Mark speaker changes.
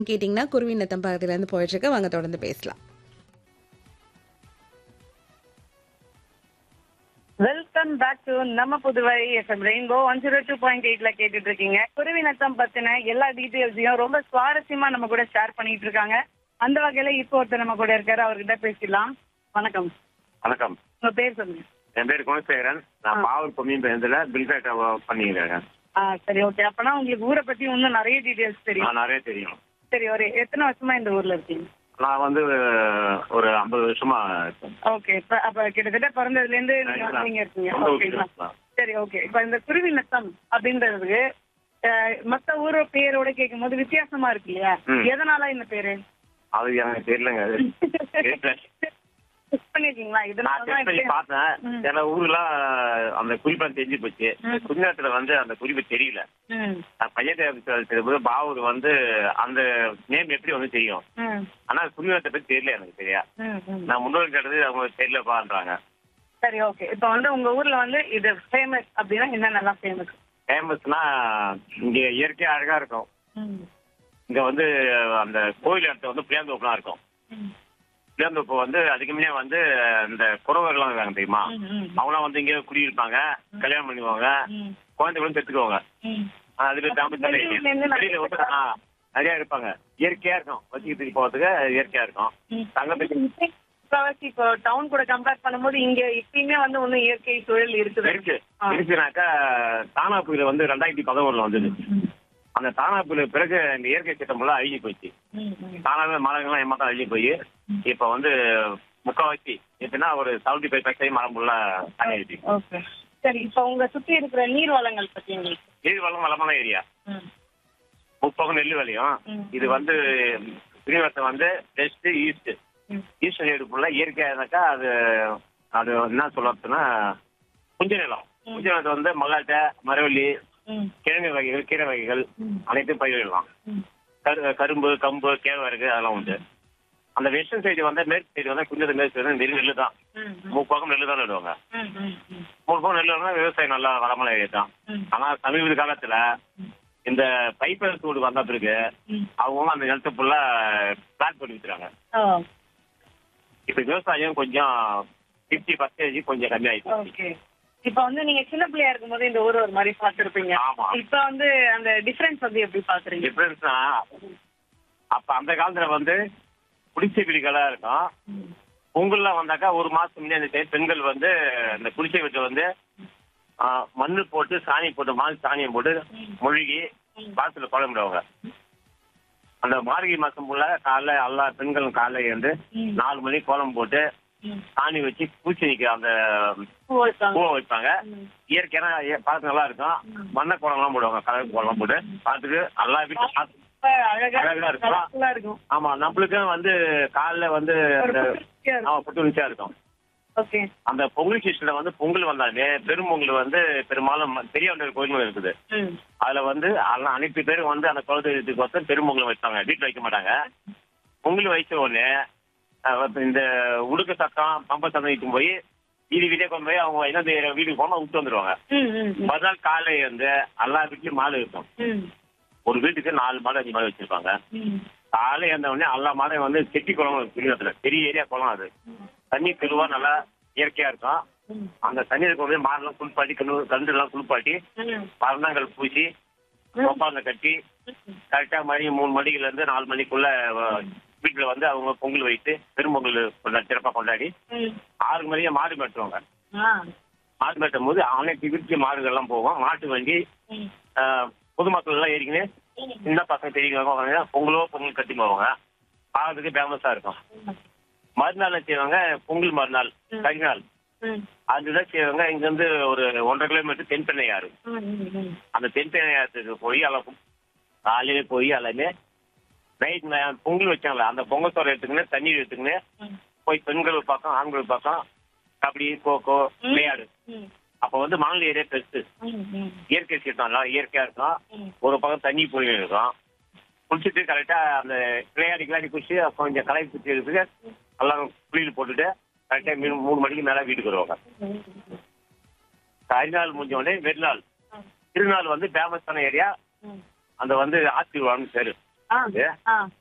Speaker 1: கேட்டிங்கன்னா குருவி நத்தம் பக்கத்துலேருந்து போயிட்டுருக்கு வாங்க தொடர்ந்து பேசலாம்
Speaker 2: வெல்கம் பேக் டு நம்ம Puduvai FM rainbow one zero two point எயிட்ல கேட்டுட்டு இருக்கீங்க குருவினத்தம் பத்தின எல்லா டீட்டெயில்ஸையும் ரொம்ப சுவாரஸ்யமா நம்ம கூட ஷேர் பண்ணிட்டு இருக்காங்க அந்த வகையில இப்போ ஒருத்தர் நம்ம கூட இருக்காரு அவர்கிட்ட பேசிடலாம் வணக்கம்
Speaker 3: வணக்கம்
Speaker 2: உங்க பேர் சொல்லுங்க
Speaker 3: என் பேர் குணசேகரன் நான் பாவூர் கொம்மியின் பேருந்துல பில்கேட்டை பண்ணிக்கிறேன்
Speaker 2: ஆ சரி ஓகே அப்பனா உங்களுக்கு ஊரை பத்தி இன்னும் நிறைய டீட்டெயில்ஸ் தெரியும்
Speaker 3: நான் நிறைய தெரியும்
Speaker 2: சரி ஒரு எத்தனை வருஷமா இந்த ஊர்ல இருக்கீங்க
Speaker 3: நான் வந்து ஒரு ஐம்பது வருஷமா இருக்கேன்
Speaker 2: ஓகே இப்ப அப்ப கிட்டத்தட்ட பிறந்ததுல இருந்து நீங்க வந்து இங்க இருக்கீங்க
Speaker 3: சொந்த ஊர்
Speaker 2: ஓகேங்களா
Speaker 3: தான்.
Speaker 2: சரி ஓகே இப்ப இந்த குருவி நத்தம் அப்படின்றது அஹ், மத்த ஊர் பேரோட கேட்கும் போது வித்தியாசமா இருக்கு இல்லையா
Speaker 3: ம்.
Speaker 2: எதனால இந்த பேரு
Speaker 3: அது எனக்கு தெரியலங்க அது தெரியல.
Speaker 2: Fix பண்ணிருக்கீங்களா
Speaker 3: நான்
Speaker 2: இதனால
Speaker 3: டெஸ்ட்
Speaker 2: தான்
Speaker 3: பண்ணி
Speaker 2: இப்படி-
Speaker 3: பார்த்தேன்
Speaker 2: ம்.
Speaker 3: சில ஊர்லாம் அந்த குறிப்பெல்லாம் தெரிஞ்சு போச்சு
Speaker 2: ம்.
Speaker 3: குஜராத்தில் வந்து அந்த குறிப்பு தெரியல
Speaker 2: ம்,
Speaker 3: நான் பையன் செய்யும்போது பாவூர் வந்து அந்த நேம் எப்படி வந்து தெரியும்
Speaker 2: ம்,
Speaker 3: ஆனா குடிநீரத்தை பத்தி தெரியல எனக்கு சரியா
Speaker 2: ம், ம்.
Speaker 3: நான் முன்னோர் கேட்டது அவங்க தெரியலப்பான்றாங்க
Speaker 2: சரி ஓகே இப்ப வந்து உங்க ஊர்ல வந்து இது ஃபேமஸ் அப்படின்னா என்னென்னலாம் ஃபேமஸ்
Speaker 3: ஃபேமஸ்னா இங்க இயற்கையா அழகா இருக்கும் இங்க வந்து அந்த கோயில் இடத்துல வந்து புளியாந்தோப்புலாம் இருக்கும் புளியாந்தோப்பு வந்து அதுக்கு முன்னே வந்து இந்த குறவர்கள்லாம் இருக்காங்க தெரியுமா அவங்களாம் வந்து இங்கே குடியிருப்பாங்க கல்யாணம் பண்ணுவாங்க குழந்தைகளும் பெற்றுக்குவாங்க அதுக்கு தமிழ் தலை
Speaker 2: வெளியூர்ல இருந்து நிறைய
Speaker 3: வெளியில வந்து ஆ, நிறைய இருப்பாங்க இயற்கையா இருக்கும் வச்சுக்கிட்டு போறதுக்கு இயற்கையா இருக்கும் தங்கத்துக்கு
Speaker 2: முக்காவாசி இப்போ டவுன் கூட கம்பேர் பண்ணும்போது இங்க இப்பயுமே வந்து ஒன்னும் இயற்கை சூழல் இருக்குது
Speaker 3: இருக்கு
Speaker 2: ஆ.
Speaker 3: இருக்குனாக்கா தானா புயல் வந்து ரெண்டாயிரத்தி பதினோருல வந்தது அந்த தானா புயல் பிறகு இந்த இயற்கை திட்டம் எல்லாம் அழிஞ்சு போச்சு தானாவே மரங்கள்லாம் ஏமாத்தான் அழிஞ்சு போய் இப்ப வந்து முக்காவாசி எப்படின்னா ஒரு செவன்டி ஃபைவ் பர்சன்ட் மரம் ஃபுல்லா தனியாயிடுச்சு
Speaker 2: ஓகே சரி இப்போ உங்க சுத்தி இருக்கிற நீர் வளங்கள் பத்தி உங்களுக்கு
Speaker 3: நீர் வளம் வளமான ஏரியா
Speaker 2: ம்.
Speaker 3: முப்பகம் நெல் விளையும்
Speaker 2: ம்.
Speaker 3: இது வந்து ஸ்ரீவர்த்தம் வந்து வெஸ்ட் ஈஸ்ட்
Speaker 2: ம்.
Speaker 3: ஈஸ்ட் சைடு ஃபுல்லா இயற்கையானாக்கா அது அது என்ன சொல்றதுன்னா புஞ்ச நிலம் புஞ்ச நிலத்தை வந்து மல்லாட்டை மரவள்ளி
Speaker 2: ம்.
Speaker 3: கிழங்கு வகைகள் கீரை வகைகள்
Speaker 2: ம்.
Speaker 3: அனைத்தும் பயிரிடலாம்
Speaker 2: ம்.
Speaker 3: கரு கரும்பு கம்பு கேழ்வரகு அதெல்லாம் உண்டு அந்த வெஸ்டர்ன் சைடு வந்து மேற்கு சைடு வந்து குஞ்சது மேற்கு சைடு நெல் நெல்லு தான்
Speaker 2: ம்.
Speaker 3: முப்பாக்கம் நெல்லு தான் நடுவாங்க
Speaker 2: ம். ம். ம்.
Speaker 3: மூணு பக்கம் நெல் வேணா விவசாயம் நல்லா வளமான ஏரியா தான்
Speaker 2: ம்.
Speaker 3: ஆனா சமீப காலத்துல இந்த பைப்பர் சூடு வந்த பிறகு
Speaker 2: ம்.
Speaker 3: அவங்க அந்த நிலத்தை ஃபுல்லா பிளாட் பண்ணி வச்சுறாங்க
Speaker 2: ஓ,
Speaker 3: இப்ப விவசாயம் கொஞ்சம் பிப்டி பர்சன்டேஜ் கொஞ்சம் கம்மியாயிடுச்சு
Speaker 2: ஓகே இப்ப வந்து நீங்க சின்ன பிள்ளையா இருக்கும்போது இந்த ஊர் ஒரு மாதிரி பார்த்திருப்பீங்க
Speaker 3: ஆமா.
Speaker 2: இப்ப வந்து அந்த டிஃபரன்ஸ் வந்து எப்படி பாக்குறீங்க
Speaker 3: டிஃபரன்ஸ்னா அப்ப அந்த காலத்துல வந்து குடிசை வீடுகளா இருக்கும் பொங்கல்லாம் வந்தாக்கா ஒரு மாசம் முன்னே அந்த பெண்கள் வந்து இந்த குடிசை வீட்டை வந்து ஆ, மண்ணு போட்டு சாணி போட்டு மால் சாணியம் போட்டு மொழுகி வாசல்ல குழம்பிடுவாங்க அந்த மார்கழி மாசம் ஃபுல்லா காலைல எல்லா பெண்களும் காலைல எழுந்து
Speaker 2: ம்.
Speaker 3: நாலு மணிக்கு கோலம் போட்டு
Speaker 2: ம்.
Speaker 3: சாணி வச்சு பூச்சணிக்கு அந்த
Speaker 2: பூ வைப்பாங்க.
Speaker 3: பூவை வைப்பாங்க
Speaker 2: ம்.
Speaker 3: இயற்கையான இய- பார்க்க நல்லா இருக்கும் மண்ணை கோலம்லாம் போடுவாங்க கலர் கோலம் போட்டு பார்த்துட்டு எல்லா வீட்டும் பார்த்து-
Speaker 2: ரொம்ப அழகா
Speaker 3: அழகா இருக்கும்.
Speaker 2: colourful ஆ இருக்கும்
Speaker 3: ஆமா நம்மளுக்கும் வந்து காலைல வந்து
Speaker 2: ஒரு
Speaker 3: அந்த
Speaker 2: புத்துணர்ச்சியா இருக்கும்.
Speaker 3: ஆமா புத்துணர்ச்சியா இருக்கும்
Speaker 2: ஓகே
Speaker 3: அந்த பொங்கல் சீசன்ல வந்து பொங்கல் வந்தாலே பெரும்பொங்கல் வந்து பெரும்பாலும் பெரியவண்டர் கோயில் இருக்குது
Speaker 2: ம்.
Speaker 3: அதுல வந்து எல்லாம் அனைத்து பேரும் வந்து அந்த குலதெய்வத்துக்கு வந்து பெரும்பொங்கல் வைப்பாங்க வீட்டுல வைக்க மாட்டாங்க பொங்கல் வைத்த உடனே அஹ், இப்ப இந்த உடுக்க சத்தம் பம்ப சத்தம் வைக்கும் போய் வீதி வீதியே கொண்டு போய் அவங்க என்ன செய்யற வீட்டுக்கு போனா விட்டு வந்துருவாங்க
Speaker 2: ம், ம், ம்.
Speaker 3: மறுநாள் காலையில இருந்து எல்லா வீட்லயும் மாடு இருக்கும்
Speaker 2: ம்.
Speaker 3: ஒரு வீட்டுக்கு நாலு மாடு அஞ்சு மாடு வச்சிருப்பாங்க
Speaker 2: ம்.
Speaker 3: காலை இருந்த உடனே எல்லா மாடையும் வந்து செட்டி குளம் புளியத்துல பெரிய ஏரியா குளம் அது தண்ணி தெளிவா நல்லா இயற்கையா இருக்கும்
Speaker 2: ம்.
Speaker 3: அந்த தண்ணியில கொண்டு போய் மாடெல்லாம் குளிப்பாட்டி கண்ணு கண்டு எல்லாம் குளிப்பாட்டி
Speaker 2: ம்.
Speaker 3: மரணங்கள் பூசி ஒப்பாந்த கட்டி கரெக்டா மணி மூணு மணிக்குல இருந்து நாலு மணிக்குள்ள அஹ், வீட்டுல வந்து அவங்க பொங்கல் வைத்து பெரும்பொங்கல் கொண்டா- சிறப்பா கொண்டாடி
Speaker 2: ம்.
Speaker 3: ஆறு மணியே மாடு மேட்டுவாங்க
Speaker 2: ஆ.
Speaker 3: மாடு மேட்டும் போது அனைத்து வீட்டு மாடுகள்லாம் போவோம் மாட்டு வண்டி
Speaker 2: ம்.
Speaker 3: அஹ், பொதுமக்கள் எல்லாம் ஏறிக்கின்னு சின்ன பசங்க தெரியுங்க பொங்கலோ பொங்கல் கட்டி போவாங்க பார்க்கறதுக்கு ஃபேமஸா இருக்கும் மறுநாள் என்ன செய்வாங்க பொங்கல் மறுநாள் கரிநாள்
Speaker 2: ம்.
Speaker 3: அதுதான் செய்வாங்க இங்க இருந்து ஒரு ஒன்றரை கிலோமீட்டர் தென்பெண்ணையாறு
Speaker 2: ம். ம். ம்.
Speaker 3: அந்த தென்பெண்ணையாற்றுக்கு போய் எல்லாம் காலையில போய் எல்லாமே நைட் பொங்கல் வச்சாங்களே அந்த பொங்கல் சோறு எடுத்துக்கின்னு தண்ணீர் எடுத்துக்கின்னு
Speaker 2: ம்.
Speaker 3: போய் பெண்கள் பக்கம் ஆண்கள் பக்கம் கபடி கோகோ விளையாடு
Speaker 2: ம்.
Speaker 3: அப்ப வந்து மணல் ஏரியா பெருசு
Speaker 2: ம். ம்.
Speaker 3: இயற்கை சீட்டம் நல்லா இயற்கையா இருக்கும்
Speaker 2: ம்.
Speaker 3: ஒரு பக்கம் தண்ணி போய் இருக்கும் குளிச்சுட்டு கரெக்டா அந்த விளையாடி கிளாடி குளிச்சு அப்புறம் கொஞ்சம் கலை குச்சி எடுத்துட்டு எல்லாம் குளியல் போட்டுட்டு கரெக்டா மீன் மூணு மணிக்கு மேல வீட்டுக்கு வருவாங்க கரிநாள் முடிஞ்ச உடனே வெறுநாள் திருநாள் வந்து ஃபேமஸான ஏரியா
Speaker 2: ம்.
Speaker 3: அந்த வந்து ஆத்திருவான்னு பேரு
Speaker 2: ஆ
Speaker 3: இது
Speaker 2: ஆ